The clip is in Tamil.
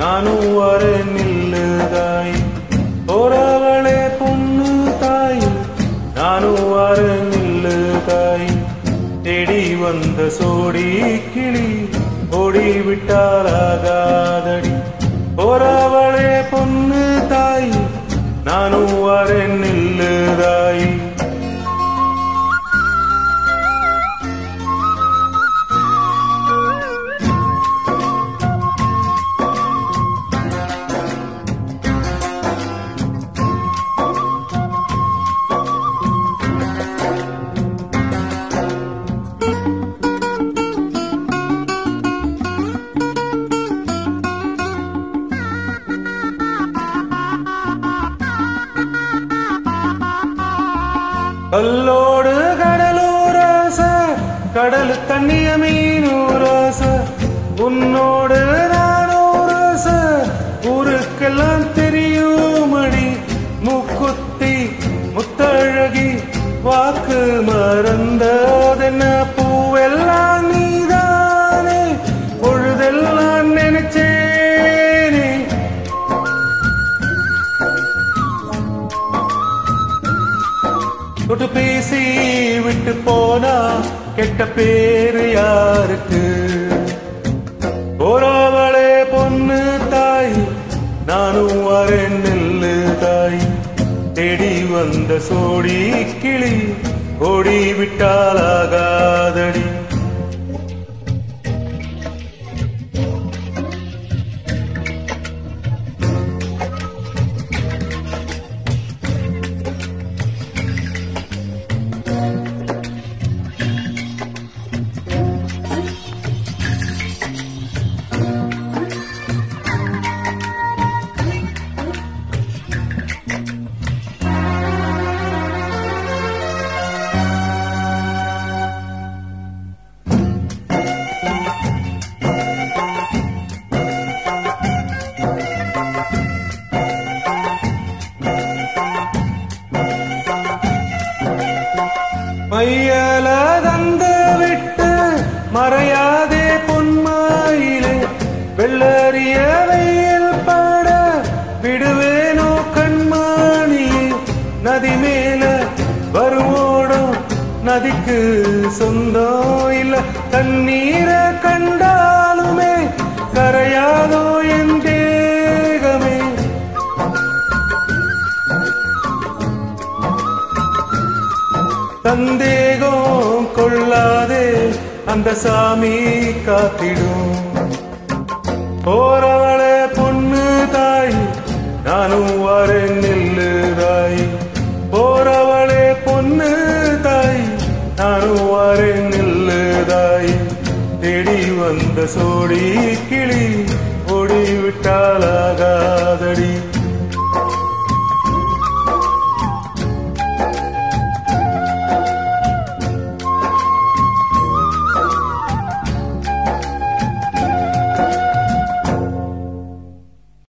நானும் வரேன் நில்லுதாய் போறவளே பொண்ணு தாய் நானும் வரேன் நில்லுதாய் தேடி வந்த சோடி கிளி ஓடி விட்டாலாகாதடி போறவளே பொண்ணு தாய் நானும் வரேன் நில்லுதாய் கல்லோடு கடலூராச கடல் தண்ணிய மீனூராச உன்னோடு நானூராச ஊருக்கெல்லாம் தெரியுமடி முக்குத்தி முத்தழகி வாக்கு மறந்ததென்ன பூவெல்லாம் நீதானே பொழுதெல்லாம் நினைச்சேனே தொட்டு பேசி விட்டு போனா கெட்ட பேரு யாருக்கு போறாவளே பொண்ணு தாய் நானும் வரேன் நெல்லு தாய் தேடி வந்த சோடி கிளி ஓடி விட்டாலாகாதடி மையல தந்த விட்டு மறையாதே பொன்மாயிலே வெள்ளறிய வெயில் பட விடுவேனோ கண்மாணியே நதி மேல வருவோடும் நதிக்கு சொந்தம் இல்ல தண்ணீரை கண்டாலுமே கரையாதோ என் தேகமே சந்தேகம் கொள்ளாதே அந்த சாமி காத்திடும் போறவளே பொண்ணு தாய் நானும் வரேன் நில்லு தாய் போறவளே பொண்ணு தாய் நானும் வரேன் நில்லு தாய் தேடி வந்த சோடி கிளி